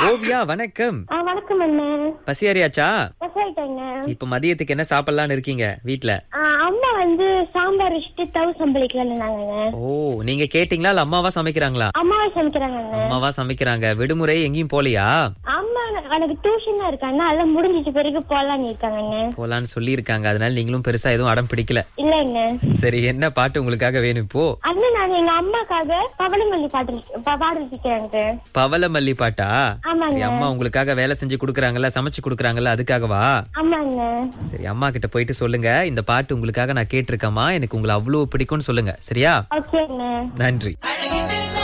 ஓவியா வணக்கம் ஆ வணக்கம் அண்ணே பசியாரியாச்சா பசாயிட்டாங்க இப்ப மதியத்துக்கு என்ன சாப்பிடலாம்னு இருக்கீங்க வீட்ல அம்மா வந்து சாம்பார் வச்சுட்டு தவு சம்பளிக்கலாம்னாங்க ஓ நீங்க கேட்டீங்களா இல்ல அம்மாவா சமைக்கிறாங்களா அம்மாவே சமைக்கிறாங்க அம்மாவா சமைக்கிறாங்க விடுமுறை எங்கேயும் போலியா அம்மா எனக்கு டியூஷன் தான் இருக்காங்க அதெல்லாம் முடிஞ்சிச்சு பிறகு போலான்னு இருக்காங்க போலான்னு சொல்லி இருக்காங்க அதனால நீங்களும் பெருசா எதுவும் அடம் பிடிக்கல இல்லைங்க சரி என்ன பாட்டு உங்களுக்காக வேணும் இப்போ அண்ணன் நான் எங்க அம்மாக்காக பவளமல்லி பாட்டு பாடல் இருக்கிறாங்க பவள மல்லி பாட்டா ஆமாங்க சரி அம்மா உங்களுக்காக வேலை செஞ்சு குடுக்கறாங்கல்ல சமைச்சு குடுக்கறாங்கல்ல அதுக்காகவா ஆமாங்க சரி அம்மா கிட்ட போயிட்டு சொல்லுங்க இந்த பாட்டு உங்களுக்காக நான் கேட்டிருக்கேம்மா எனக்கு உங்களை அவ்வளவு பிடிக்கும்னு சொல்லுங்க சரியா ஓகேங்க நன்றி